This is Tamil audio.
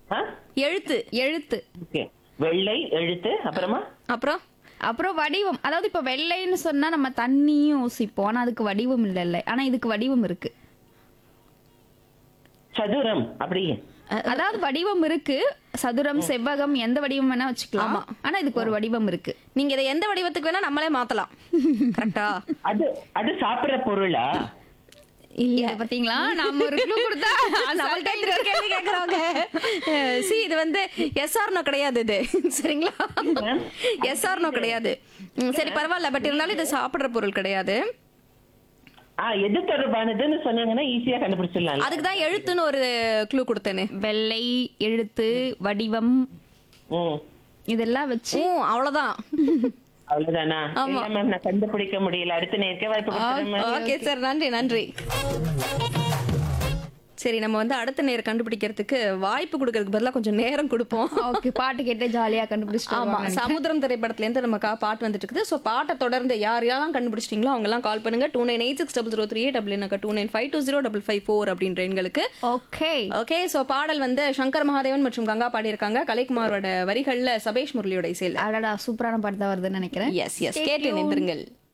ஆ எழுத்து எழுத்து ஓகே வெள்ளை எழுத்து அப்புறமா அப்புறம் அப்புறம் வடிவம் அதாவது இப்ப வெள்ளைன்னு சொன்னா நம்ம தண்ணியும் யோசிப்போம் ஆனா அதுக்கு வடிவம் இல்ல ஆனா இதுக்கு வடிவம் இருக்கு சதுரம் அப்படி அதாவது வடிவம் இருக்கு சதுரம் செவ்வகம் எந்த வடிவம் வேணா வச்சுக்கலாம் ஆனா இதுக்கு ஒரு வடிவம் இருக்கு நீங்க இதை எந்த வடிவத்துக்கு வேணா நம்மளே மாத்தலாம் கரெக்டா அது அது சாப்பிடுற பொருளா இல்ல பாத்தீங்களா நாம ஒரு clue கொடுத்தா நம்மள்ட்ட திரும்ப கேள்வி கேக்குறாங்க சி இது வந்து எஸ்ஆர்னோ கிடையாது இது சரிங்களா எஸ்ஆர்னோ கிடையாது ம், சரி பரவாயில்ல பட் இருந்தாலும் இது சாப்பிடுற பொருள் கிடையாது ஆ எது தொடர்பானதுன்னு சொன்னீங்கன்னா ஈஸியா கண்டுபிடிச்சிடலாம் அதுக்கு தான் எழுத்துன்னு ஒரு க்ளூ கொடுத்தேனே வெள்ளை எழுத்து வடிவம் ம் இதெல்லாம் வச்சு ஓ அவ்வளவுதான் அவ்வளவுதானா இல்ல மேம் நான் கண்டுபிடிக்க முடியல அடுத்த நேருக்கே வாய்ப்பு கொடுத்துறேன் ma'am. ஓகே சார் நன்றி நன்றி சரி நம்ம வந்து அடுத்த நேரம் கண்டுபிடிக்கிறதுக்கு வாய்ப்பு கொடுக்கறதுக்கு பதிலா கொஞ்சம் நேரம் கொடுப்போம் ஓகே பாட்டு கேட்டு ஜாலியா கண்டுபிடிச்சிட்டு ஆமா வருவாங்க. சமுத்திரம் திரைப்படத்துல இருந்து நமக்கு பாட்டு வந்துட்டு இருக்குது ஸோ பாட்டை தொடர்ந்து யார் யாரெல்லாம் கண்டுபிடிச்சிட்டீங்களோ அவங்க எல்லாம் கால் பண்ணுங்க two nine eight six double zero three double two nine five two zero double five four அப்படின்ற எண்களுக்கு ஓகே ஓகே சோ பாடல் வந்து சங்கர் மகாதேவன் மற்றும் கங்கா பாடியிருக்காங்க கலைக்குமாரோட வரிகள்ல சபேஷ் முரளியோட இசையில அடடா சூப்பரான பாட்டு தான் வருதுன்னு நினைக்கிறேன் எஸ் எஸ் கேட்டு நின்றுங்கள்